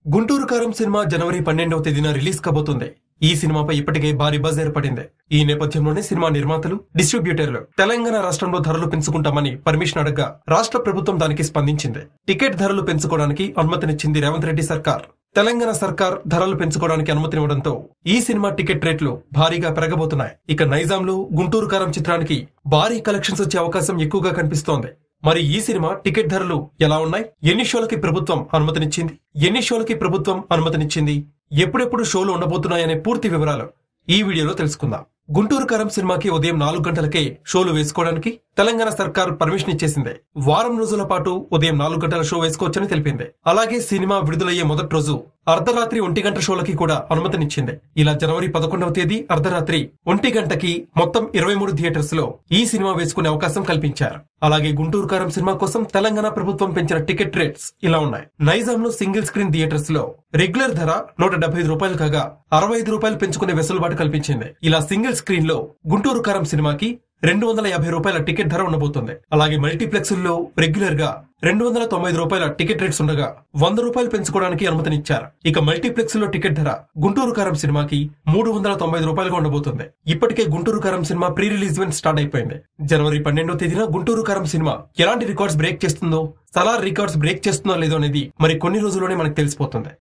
Guntur Kaaram cinema జనవరి పన్నెండవ తేదీన release కాబోతుంది ఈ సినిమాపై ఇప్పటికే భారీ బజ్ ఏర్పడింది ఈ నేపథ్యంలోనే సినిమా నిర్మాతలు డిస్ట్రిబ్యూటర్లు తెలంగాణ రాష్ట్రంలో ధరలు పెంచుకుంటామని పర్మిషన్ అడగ్గా రాష్ట్ర ప్రభుత్వం దానికి స్పందించింది టికెట్ ధరలు పెంచుకోవడానికి అనుమతినిచ్చింది రేవంత్ రెడ్డి సర్కార్ తెలంగాణ సర్కార్ ధరలు పెంచుకోవడానికి అనుమతినివ్వడంతో ఈ సినిమా టికెట్ రేట్లు భారీగా పెరగబోతున్నాయి ఇక నైజాంలో గుంటూరు కారం చిత్రానికి భారీ కలెక్షన్స్ వచ్చే అవకాశం ఎక్కువగా కనిపిస్తోంది మరి ఈ సినిమా టికెట్ ధరలు ఎలా ఉన్నాయి ఎన్ని షోలకి ప్రభుత్వం అనుమతినిచ్చింది ఎన్ని షోలకి ప్రభుత్వం అనుమతినిచ్చింది ఎప్పుడెప్పుడు షోలు ఉండబోతున్నాయనే పూర్తి వివరాలు ఈ వీడియోలో తెలుసుకుందాం గుంటూరు కారం సినిమాకి ఉదయం నాలుగు గంటలకే షోలు వేసుకోవడానికి తెలంగాణ సర్కార్ పర్మిషన్ ఇచ్చేసింది వారం రోజుల పాటు ఉదయం నాలుగు గంటల షో వేసుకోవచ్చని తెలిపింది అలాగే సినిమా విడుదలయ్యే మొదటి రోజు అర్ధరాత్రి ఒంటి గంట షోలకి కూడా అనుమతినిచ్చింది ఇలా జనవరి పదకొండవ తేదీ అర్ధరాత్రి ఒంటి గంటకి మొత్తం ఇరవై మూడు థియేటర్స్ లో ఈ సినిమా వేసుకునే అవకాశం కల్పించారు అలాగే గుంటూరు కారం సినిమా కోసం తెలంగాణ ప్రభుత్వం పెంచిన టికెట్ రేట్స్ ఇలా ఉన్నాయి నైజాం లో సింగిల్ స్క్రీన్ థియేటర్స్ లో రెగ్యులర్ ధర నూట డెబ్బై ఐదు రూపాయలు కాగా అరవై ఐదు రూపాయలు పెంచుకునే వెసులుబాటు కల్పించింది ఇలా సింగిల్ స్క్రీన్ లో గుంటూరు కారం సినిమాకి రెండు వందల యాభై రూపాయల టికెట్ ధర ఉండబోతుంది అలాగే మల్టీప్లెక్స్ లో రెగ్యులర్ గా రెండు వందల తొంభై ఐదు రూపాయల టికెట్ రేట్స్ ఉండగా వంద రూపాయలు పెంచుకోవడానికి అనుమతినిచ్చారు ఇక మల్టీప్లెక్స్ లో టికెట్ ధర గుంటూరు కారం సినిమాకి మూడు వందల తొంభై ఐదు రూపాయలుగా ఉండబోతుంది ఇప్పటికే Guntur Kaaram cinema pre release event start అయిపోయింది జనవరి పన్నెండో తేదీన గుంటూరు కారం సినిమా ఎలాంటి రికార్డ్స్ బ్రేక్ చేస్తుందో సలార్ రికార్డ్స్ బ్రేక్ చేస్తుందో లేదో అనేది మరి కొన్ని రోజుల్లోనే మనకు తెలిసిపోతుంది